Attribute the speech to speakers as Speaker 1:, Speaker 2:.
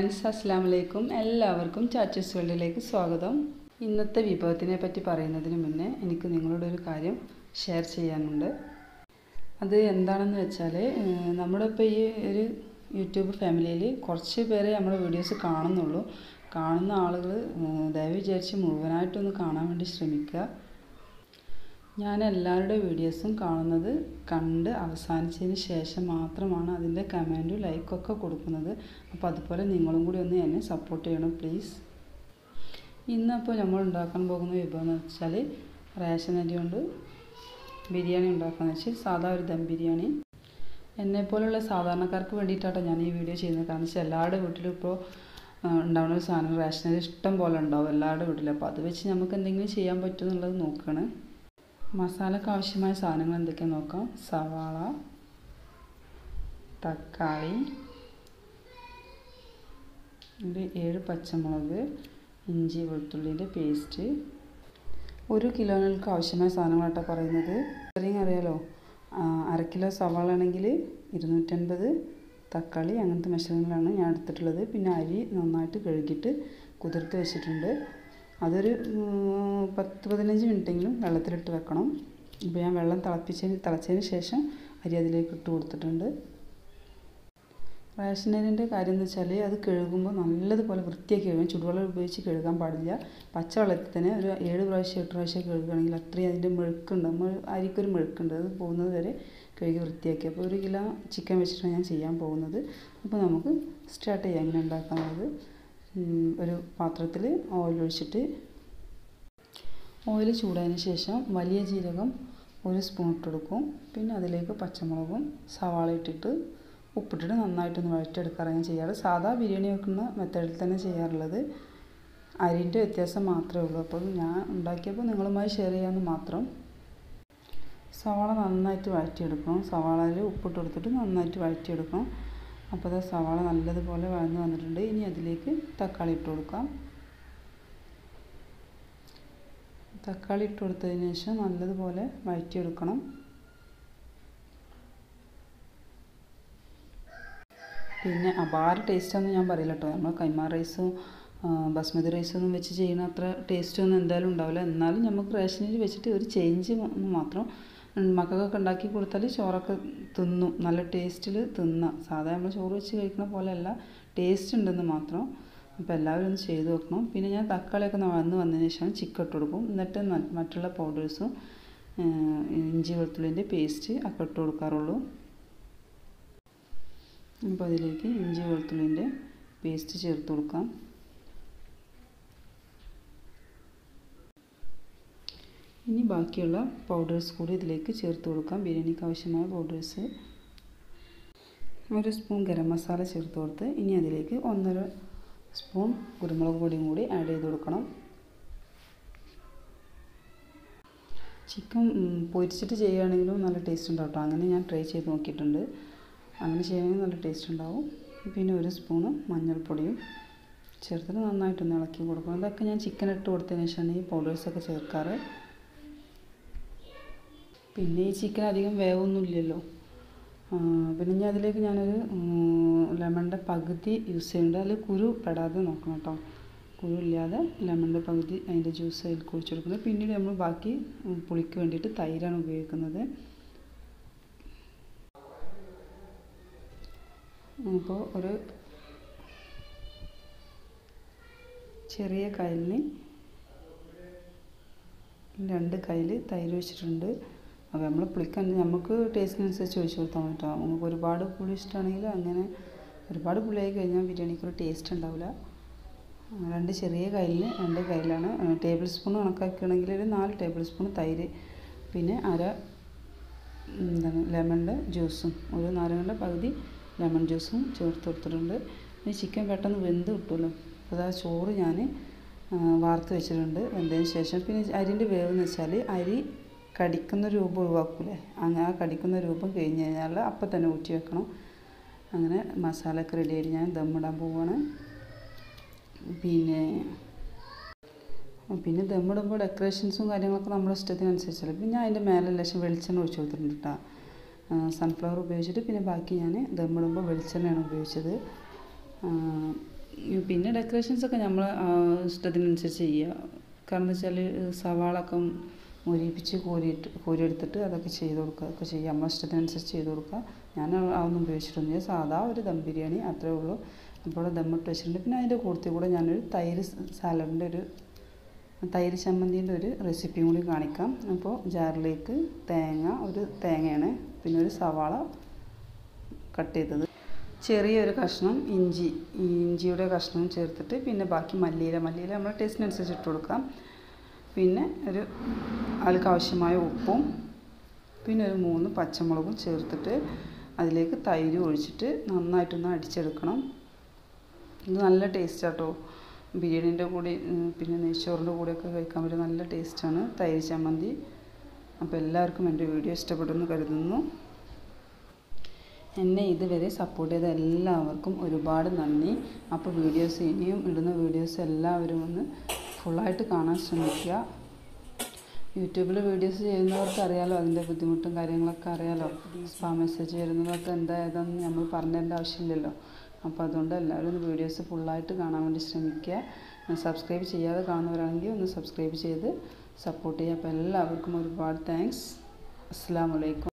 Speaker 1: friends അസ്സാം വലൈക്കും എല്ലാവർക്കും ചാച്ചൂസ് വേൾഡിലേക്ക് സ്വാഗതം ഇന്നത്തെ വിഭവത്തിനെ പറ്റി പറയുന്നതിന് മുന്നേ എനിക്ക് നിങ്ങളോട് ഒരു കാര്യം ഷെയർ ചെയ്യാനുണ്ട് അത് എന്താണെന്ന് വെച്ചാൽ ഏഹ്, നമ്മുടെ ഇപ്പോൾ ഈ ഒരു യൂട്യൂബ് ഫാമിലിയിൽ കുറച്ച് പേരെ നമ്മുടെ വീഡിയോസ് കാണുന്നുള്ളൂ കാണുന്ന ആളുകൾ ഏഹ്, ദയവ് വിചാരിച്ച് മുഴുവനായിട്ടൊന്ന് കാണാൻ വേണ്ടി ശ്രമിക്കുക ഞാൻ എല്ലാവരുടെ വീഡിയോസും കാണുന്നത് കണ്ട് അവസാനിച്ചതിന് ശേഷം മാത്രമാണ് അതിൻ്റെ കമൻറ്റും ലൈക്കൊക്കെ കൊടുക്കുന്നത് അപ്പോൾ അതുപോലെ നിങ്ങളും കൂടി ഒന്ന് എന്നെ സപ്പോർട്ട് ചെയ്യണം പ്ലീസ് ഇന്നപ്പോൾ നമ്മൾ ഉണ്ടാക്കാൻ പോകുന്ന വിഭവം എന്ന് വെച്ചാൽ റേഷൻ അരി കൊണ്ട് ബിരിയാണി ഉണ്ടാക്കാന്ന് വെച്ചാൽ സാധാ ഒരു ദം ബിരിയാണി എന്നെപ്പോലുള്ള സാധാരണക്കാർക്ക് വേണ്ടിയിട്ടാട്ടോ ഞാൻ ഈ വീഡിയോ ചെയ്യുന്നത് കാരണം വെച്ചാൽ എല്ലാവരുടെ വീട്ടിലും ഇപ്പോൾ ഉണ്ടാവുന്ന ഒരു സാധനം റേഷൻ അരി ഇഷ്ടം പോലെ ഉണ്ടാവും എല്ലാവരുടെ വീട്ടിലും അപ്പോൾ അത് വെച്ച് നമുക്ക് എന്തെങ്കിലും ചെയ്യാൻ പറ്റുമെന്നുള്ളത് നോക്കുകയാണ് മസാലക്ക് ആവശ്യമായ സാധനങ്ങൾ എന്തൊക്കെയാണെന്ന് നോക്കാം സവാള തക്കാളി ഒരു ഏഴ് പച്ചമുളക് ഇഞ്ചി വെളുത്തുള്ളിൻ്റെ പേസ്റ്റ് ഒരു കിലോകൾക്ക് ആവശ്യമായ സാധനങ്ങളാട്ടോ പറയുന്നത് ചെറിയ അറിയാലോ ആ, അര കിലോ സവാള ആണെങ്കിൽ ഇരുന്നൂറ്റൻപത് തക്കാളി അങ്ങനത്തെ മെഷറുകളാണ് ഞാൻ എടുത്തിട്ടുള്ളത് പിന്നെ അരി നന്നായിട്ട് കഴുകിയിട്ട് കുതിർത്ത് വെച്ചിട്ടുണ്ട് അതൊരു ഉം, പത്ത് പതിനഞ്ച് മിനിറ്റെങ്കിലും വെള്ളത്തിലിട്ട് വെക്കണം ഇപ്പോൾ ഞാൻ വെള്ളം തിളപ്പിച്ചതിന് തിളച്ചതിന് ശേഷം അരി അതിലേക്ക് ഇട്ട് കൊടുത്തിട്ടുണ്ട് റേഷൻ അരിൻ്റെ കാര്യം എന്ന് വെച്ചാൽ അത് കഴുകുമ്പോൾ നല്ലതുപോലെ വൃത്തിയാക്കി കഴുകും ചുടുവെള്ളം ഉപയോഗിച്ച് കഴുകാൻ പാടില്ല പച്ചവെള്ളത്തിൽ തന്നെ ഒരു ഏഴ് പ്രാവശ്യം എട്ട് പ്രാവശ്യം കഴുകുകയാണെങ്കിൽ അത്രയും അതിൻ്റെ മെഴുക്കുണ്ട് നമ്മൾ അരിക്കൊരു മെഴുക്കുണ്ട് അത് പോകുന്നത് വരെ കഴുകി വൃത്തിയാക്കി അപ്പോൾ ഒരു കിലോ ചിക്കൻ വെച്ചിട്ടാണ് ഞാൻ ചെയ്യാൻ പോകുന്നത് അപ്പോൾ നമുക്ക് സ്റ്റാർട്ട് ചെയ്യാം എങ്ങനെ ഉണ്ടാക്കാനുള്ളത് ഉം, ഒരു പാത്രത്തിൽ ഓയിൽ ഒഴിച്ചിട്ട് ഓയിൽ ചൂടായതിന് ശേഷം വലിയ ജീരകം ഒരു സ്പൂൺ ഇട്ട് കൊടുക്കും പിന്നെ അതിലേക്ക് പച്ചമുളകും സവാള ഇട്ടിട്ട് ഉപ്പിട്ടിട്ട് നന്നായിട്ടൊന്ന് വഴറ്റിയെടുക്കാറാണ് ഞാൻ ചെയ്യാറ് സാധാ ബിരിയാണി വെക്കുന്ന മെത്തേഡിൽ തന്നെ ചെയ്യാറുള്ളത് അരിൻ്റെ വ്യത്യാസം മാത്രമേ ഉള്ളൂ അപ്പോൾ ഞാൻ ഉണ്ടാക്കിയപ്പോൾ നിങ്ങളുമായി ഷെയർ ചെയ്യാമെന്ന് മാത്രം സവാള നന്നായിട്ട് വഴറ്റിയെടുക്കണം സവാളയിൽ ഉപ്പിട്ട് കൊടുത്തിട്ട് നന്നായിട്ട് വഴറ്റിയെടുക്കണം അപ്പോൾ അത് സവാള നല്ലതുപോലെ വഴന്ന് വന്നിട്ടുണ്ട് ഇനി അതിലേക്ക് തക്കാളി ഇട്ട് കൊടുക്കാം തക്കാളി ഇട്ട് കൊടുത്തതിന് ശേഷം നല്ലതുപോലെ വഴറ്റിയെടുക്കണം പിന്നെ അപാര ടേസ്റ്റാണെന്ന് ഞാൻ പറയില്ല കേട്ടോ നമ്മൾ കൈമാ റൈസും ആ, ബസ്മതി റൈസൊന്നും വെച്ച് ചെയ്യുന്ന അത്ര ടേസ്റ്റൊന്നും എന്തായാലും ഉണ്ടാവില്ല എന്നാലും നമുക്ക് റേഷനിൽ വെച്ചിട്ട് ഒരു ചേഞ്ച് മാത്രം ഉം, മക്കൾക്കൊക്കെ ഉണ്ടാക്കി കൊടുത്താൽ ചോറൊക്കെ തിന്നും നല്ല ടേസ്റ്റിൽ തിന്നാം സാധാരണ നമ്മൾ ചോറ് വെച്ച് കഴിക്കുന്ന പോലെയല്ല ടേസ്റ്റ് ഉണ്ടെന്ന് മാത്രം അപ്പോൾ എല്ലാവരും ഒന്ന് ചെയ്ത് നോക്കണം പിന്നെ ഞാൻ തക്കാളിയൊക്കെ വന്ന് വന്നതിന് ശേഷം ചിക്കൻ ഇട്ട് കൊടുക്കും എന്നിട്ട് ന- മറ്റുള്ള പൗഡേഴ്സും ഇഞ്ചി വെളുത്തുള്ളിൻ്റെ പേസ്റ്റ് ഒക്കെ ഇട്ട് കൊടുക്കാറുള്ളൂ അപ്പോൾ അതിലേക്ക് ഇഞ്ചി വെളുത്തുള്ളിൻ്റെ പേസ്റ്റ് ചേർത്ത് കൊടുക്കാം ഇനി ബാക്കിയുള്ള പൗഡേഴ്സ് കൂടി ഇതിലേക്ക് ചേർത്ത് കൊടുക്കാം ബിരിയാണിക്ക് ആവശ്യമായ പൗഡേഴ്സ് ഒരു സ്പൂൺ ഗരം മസാല ചേർത്ത് കൊടുത്ത് ഇനി അതിലേക്ക് ഒന്നര സ്പൂൺ കുരുമുളക് പൊടിയും കൂടി ആഡ് ചെയ്ത് കൊടുക്കണം ചിക്കൻ ഉം, പൊരിച്ചിട്ട് ചെയ്യുകയാണെങ്കിലും നല്ല ടേസ്റ്റ് ഉണ്ടാവും കേട്ടോ അങ്ങനെ ഞാൻ ട്രൈ ചെയ്ത് നോക്കിയിട്ടുണ്ട് അങ്ങനെ ചെയ്യുകയാണെങ്കിൽ നല്ല ടേസ്റ്റ് ഉണ്ടാവും പിന്നെ ഒരു സ്പൂണ് മഞ്ഞൾപ്പൊടിയും ചേർത്തിട്ട് നന്നായിട്ടൊന്ന് ഇളക്കി കൊടുക്കണം ഇതൊക്കെ ഞാൻ ചിക്കൻ ഇട്ട് കൊടുത്തതിന് ശേഷമാണ് ഈ പൗഡേഴ്സൊക്കെ ചേർക്കാറ് പിന്നെ ഈ ചിക്കൻ അധികം വേവൊന്നുമില്ലല്ലോ ആ, പിന്നെ ഞാൻ അതിലേക്ക് ഞാനൊരു ലെമണിൻ്റെ പകുതി യൂസ് ചെയ്യുന്നുണ്ട് അതിൽ കുരു പെടാതെ നോക്കണം കേട്ടോ കുരു ഇല്ലാതെ ലെമണിൻ്റെ പകുതി അതിൻ്റെ ജ്യൂസ് അതിൽ കുഴിച്ച് കൊടുക്കുന്നത് പിന്നീട് നമ്മൾ ബാക്കി ഉം, പുളിക്ക് വേണ്ടിയിട്ട് തൈരാണ് ഉപയോഗിക്കുന്നത് അപ്പോൾ ഒരു ചെറിയ കയ്യിലിന് രണ്ട് കയ്യിൽ തൈര് വെച്ചിട്ടുണ്ട് അപ്പോൾ നമ്മൾ പുളിക്കാൻ നമുക്ക് ടേസ്റ്റിനനുസരിച്ച് ഒഴിച്ച് കൊടുത്താൽ മതി കേട്ടോ നമുക്ക് ഒരുപാട് പുളി ഇഷ്ടമാണെങ്കിൽ അങ്ങനെ ഒരുപാട് പുളിയായി കഴിഞ്ഞാൽ ബിരിയാണിക്ക് ഒരു ടേസ്റ്റ് ഉണ്ടാവില്ല ആ, രണ്ട് ചെറിയ കയ്യിലിന് രണ്ട് കയ്യിലാണ് ടേബിൾ സ്പൂൺ കണക്കാക്കുകയാണെങ്കിൽ ഒരു നാല് ടേബിൾ സ്പൂൺ തൈര് പിന്നെ അര ഉം, എന്താണ് ലെമണിൻ്റെ ജ്യൂസും ഒരു നാരങ്ങയുടെ പകുതി ലെമൺ ജ്യൂസും ചേർത്ത് കൊടുത്തിട്ടുണ്ട് ഈ ചിക്കൻ പെട്ടെന്ന് വെന്ത് കിട്ടുമല്ലോ അപ്പോൾ ആ ചോറ് ഞാൻ വാർത്ത് വെച്ചിട്ടുണ്ട് വെന്തതിന് ശേഷം പിന്നെ അരിൻ്റെ വേവെന്ന് വെച്ചാൽ അരി കടിക്കുന്ന രൂപം ഒഴിവാക്കൂലേ അങ്ങനെ ആ കടിക്കുന്ന രൂപം കഴിഞ്ഞ് കഴിഞ്ഞാൽ അപ്പം തന്നെ ഊറ്റി വെക്കണം അങ്ങനെ മസാലയൊക്കെ റെഡി ആയിട്ട് ഞാൻ ദമ്മിടാൻ പോവുകയാണ് പിന്നെ പിന്നെ ദമ്മിടുമ്പോൾ ഡെക്കറേഷൻസും കാര്യങ്ങളൊക്കെ നമ്മുടെ ഇഷ്ടത്തിനനുസരിച്ചല്ല പിന്നെ ഞാൻ അതിൻ്റെ മേലെ ലക്ഷം വെളിച്ചെണ്ണ ഒഴിച്ച് കൊടുത്തിട്ടുണ്ട് കേട്ടോ സൺഫ്ലവർ ഉപയോഗിച്ചിട്ട് പിന്നെ ബാക്കി ഞാൻ ദമ്മിടുമ്പോൾ വെളിച്ചെണ്ണയാണ് ഉപയോഗിച്ചത് ആ, പിന്നെ ഡെക്കറേഷൻസ് ഒക്കെ നമ്മൾ ഇഷ്ടത്തിനനുസരിച്ച് ചെയ്യുക കാരണം എന്താ വെച്ചാൽ സവാളൊക്കെ മൊരിപ്പിച്ച് കോരിയിട്ട് കോരിയെടുത്തിട്ട് അതൊക്കെ ചെയ്ത് കൊടുക്കുക ഒക്കെ ചെയ്യുക നമ്മളെ ഇഷ്ടത്തിനനുസരിച്ച് ചെയ്ത് കൊടുക്കുക ഞാൻ അതൊന്നും ഉപയോഗിച്ചിട്ടൊന്നുമില്ല സാധാ ഒരു ദം ബിരിയാണി അത്രേ ഉള്ളൂ അപ്പോൾ ദമ്മിട്ട് വെച്ചിട്ടുണ്ട് പിന്നെ അതിൻ്റെ കൂട്ടത്തിൽ കൂടെ ഞാനൊരു തൈര് സാലഡിൻ്റെ ഒരു തൈര് ചമ്മന്തിൻ്റെ ഒരു റെസിപ്പിയും കൂടി കാണിക്കാം അപ്പോൾ ജാറിലേക്ക് തേങ്ങ ഒരു തേങ്ങയാണ് പിന്നെ ഒരു സവാള കട്ട് ചെയ്തത് ചെറിയൊരു കഷ്ണം ഇഞ്ചി ഈ ഇഞ്ചിയുടെ കഷ്ണം ചേർത്തിട്ട് പിന്നെ ബാക്കി മല്ലിയില മല്ലിയില നമ്മൾ ടേസ്റ്റിനനുസരിച്ച് ഇട്ട് കൊടുക്കാം പിന്നെ ഒരു അതിലേക്ക് ആവശ്യമായ ഉപ്പും പിന്നെ ഒരു മൂന്ന് പച്ചമുളകും ചേർത്തിട്ട് അതിലേക്ക് തൈര് ഒഴിച്ചിട്ട് നന്നായിട്ടൊന്ന് അടിച്ചെടുക്കണം ഇത് നല്ല ടേസ്റ്റ് ആട്ടോ ബിരിയാണീൻ്റെ കൂടെ പിന്നെ നെയ്ച്ചോറിൻ്റെ കൂടെയൊക്കെ കഴിക്കാൻ പറ്റിയ നല്ല ടേസ്റ്റാണ് തൈര് ചമ്മന്തി അപ്പോൾ എല്ലാവർക്കും എൻ്റെ വീഡിയോ ഇഷ്ടപ്പെടുമെന്ന് കരുതുന്നു എന്നെ ഇതുവരെ സപ്പോർട്ട് ചെയ്ത എല്ലാവർക്കും ഒരുപാട് നന്ദി അപ്പോൾ വീഡിയോസ് ഇനിയും ഇടുന്ന വീഡിയോസ് എല്ലാവരും ഒന്ന് ഫുള്ളായിട്ട് കാണാൻ ശ്രമിക്കുക യൂട്യൂബിൽ വീഡിയോസ് ചെയ്യുന്നവർക്ക് അറിയാലോ അതിൻ്റെ ബുദ്ധിമുട്ടും കാര്യങ്ങളൊക്കെ അറിയാലോ സ്പാം മെസ്സേജ് വരുന്നതൊക്കെ എന്താ ഏതാണെന്ന് നമ്മൾ പറഞ്ഞതിൻ്റെ ആവശ്യമില്ലല്ലോ അപ്പോൾ അതുകൊണ്ട് എല്ലാവരും ഒന്ന് വീഡിയോസ് ഫുള്ളായിട്ട് കാണാൻ വേണ്ടി ശ്രമിക്കുക സബ്സ്ക്രൈബ് ചെയ്യാതെ കാണുന്നവരാണെങ്കിൽ ഒന്ന് സബ്സ്ക്രൈബ് ചെയ്ത് സപ്പോർട്ട് ചെയ്യുക അപ്പോൾ എല്ലാവർക്കും ഒരുപാട് താങ്ക്സ് അസ്സാം വലൈക്കും